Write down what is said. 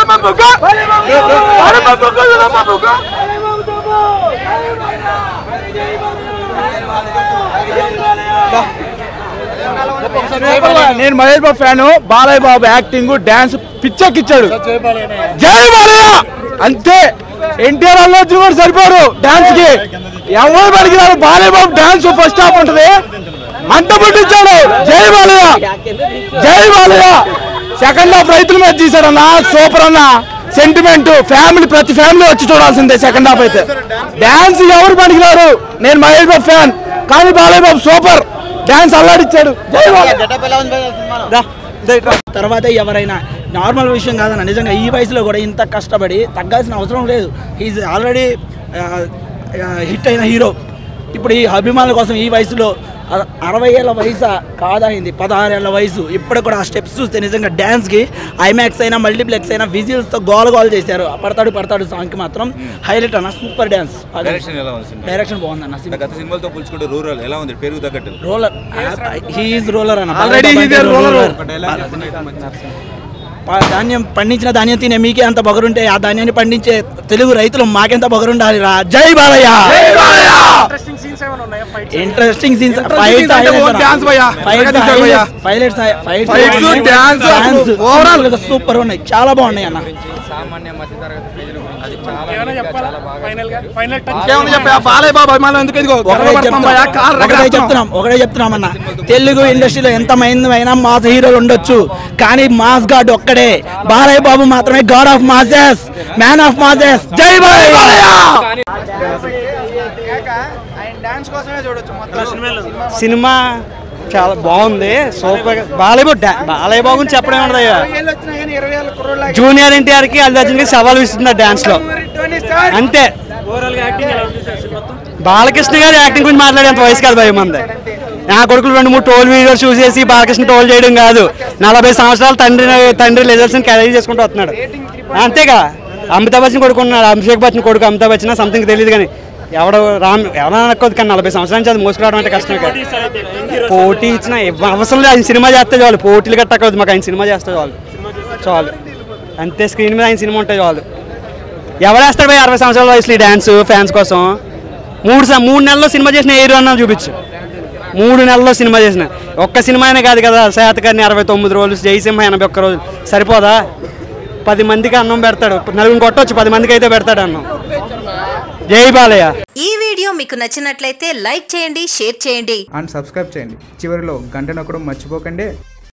Mabuka! Para Mabuka, para Mabuka! నేను Mahesh Babu fan Balayya Babu acting dance పిచ్చెక్కిచ్చాడు జై బాలయ్య అంతే ఎన్టీఆర్ అల్లు అర్జున్ కూడా సరిపోరు డాన్స్ కి ఎవరు పడిగినారు Balayya Babu dance first half ఉంటది మంట పుట్టించాడు జై బాలయ్య జై బాలయ్య సెకండ్ హాఫ్ రైతుల మీద తీసాడన్న సూపర్ అన్న సెంటిమెంట్ ఫ్యామిలీ ప్రతి ఫ్యామిలీ వచ్చి చూడాల్సిందే సెకండ్ హాఫ్ అయితే డాన్స్ ఎవరు పడిగినారు నేను మహేష్ బాబు ఫ్యాన్ కానీ బాలయ్య బాబు సూపర్ డాన్స్ అల్లాడిచ్చాడు జై బాలయ్య తర్వాత ఎవరైనా నార్మల్ విషయం కాదన్న నిజంగా ఈ వయసులో కూడా ఇంత కష్టపడి తగ్గాల్సిన అవసరం లేదు ఈజ్ ఆల్రెడీ హిట్ అయిన హీరో ఇప్పుడు ఈ అభిమానుల కోసం ఈ వయసులో అర- అరవై ఏళ్ళ వయసు కాదైంది పదహారు ఏళ్ళ వయసు ఇప్పుడు కూడా ఆ స్టెప్స్ చూస్తే నిజంగా డ్యాన్స్కి ఐమాక్స్ అయినా మల్టీప్లెక్స్ అయినా విజిల్స్తో గోల గోల చేశారు ఆ పడతాడు పడతాడు సాంగ్కి మాత్రం హైలైట్ అన్న సూపర్ డ్యాన్స్ డైరెక్షన్ ఎలా ఉంది సినిమా డైరెక్షన్ బాగుందన్న అంటే గత సినిమాలతో పోల్చుకుంటే రూరల్ ఎలా ఉంది పేరు తగ్గట్టు రోలర్ హీఈస్ రోలర్ అన్న Already he is a roller. ఒక డైలాగ్ ప- ధాన్యం పండించిన ధాన్యం తినే మీకే అంత బొగరుంటే ఆ ధాన్యాన్ని పండించే తెలుగు రైతులు మాకెంత బొగరుండాలి రా జై బాలయ్య ఇంట్రెస్టింగ్ సీన్స్ scenes అంటే ఓ dance భయ్యా. ఎక్కడ తీశారు భయ్యా? ఫైలెట్స్ Fights, dance, అసలు overall. సూపర్ ఉన్నాయి చాలా బాగున్నాయి అన్న ఇంకేమన్నా చెప్పా బాలయ్య బాబు అభిమానం ఎందుకు ఇదిగో ఒకటే గొడవ పడతాం చెప్తున్నాం భయ్యా, కాళ్ళు ఒకటే రగడేస్తున్నాం. చెప్తున్నాం ఒకటే చెప్తున్నాం అన్న తెలుగు ఇండస్ట్రీలో ఎంత మంది అయినా మాస్ హీరోలు ఉండొచ్చు కానీ మాస్ గాడ్ ఒక్కడే బాలయ్య బాబు మాత్రమే god of masses man of masses జై బాలయ్య సినిమా చాలా బాగుంది సూపర్ బాలయ్య బాబు డా- బాలయ్య బాబు గురించి చెప్పడం ఉండదు అయ్యా జూనియర్ ఎన్టీఆర్ కి అల్లు అర్జున్ కి సవాల్ ఇస్తుంది డాన్స్ లో అంతే బాలకృష్ణ గారి యాక్టింగ్ గురించి మాట్లాడేంత వయసు కాదు భయం మంది నా కొడుకులు రెండు మూడు టోల్ వీడియోస్ చూసేసి బాలకృష్ణ టోల్ చేయడం కాదు నలభై సంవత్సరాలు తండ్రి తండ్రి లెజర్స్ క్యారీ చేసుకుంటూ వస్తున్నాడు అంతేగా అమితాబ్ బచ్చన్ కొడుకు ఉన్నాడు అభిషేక్ బచ్చన్ కొడుకు అమితాబ్ బచ్చన్ సంథింగ్ తెలియదు కానీ ఎవడు రామ్ ఎవరైనా అనుకోదు కానీ నలభై సంవత్సరాల నుంచి అది మోసుకురావడం అంటే కష్టమే కదా పోటీ ఇచ్చిన ఇవ్వ- అవసరం లేదు ఆయన సినిమా చేస్తే చాలు పోటీలు కట్టకూడదు మాకు ఆయన సినిమా చేస్తే చాలు చాలు అంతే స్క్రీన్ మీద ఆయన సినిమా ఉంటే చాలు ఎవడేస్తాడు పోయి అరవై సంవత్సరాల వయసులో ఈ డ్యాన్స్ ఫ్యాన్స్ కోసం మూడు స- మూడు నెలల్లో సినిమా చేసిన హీరో అన్న చూపించు మూడు నెలల్లో సినిమా చేసిన ఒక్క సినిమా అయినా కాదు కదా శాతకారిని అరవై తొమ్మిది రోజులు జయసింహ ఎనభై ఒక్క రోజు సరిపోదా పది మందికి అన్నం పెడతాడు నలుగురు కొట్టొచ్చు పది మందికి అయితే పెడతాడు అన్నం జై బాలయ్య ఈ వీడియో మీకు నచ్చినట్లయితే లైక్ చేయండి షేర్ చేయండి అండ్ సబ్స్క్రైబ్ చేయండి చివరిలో గంట నొక్కడం మర్చిపోకండి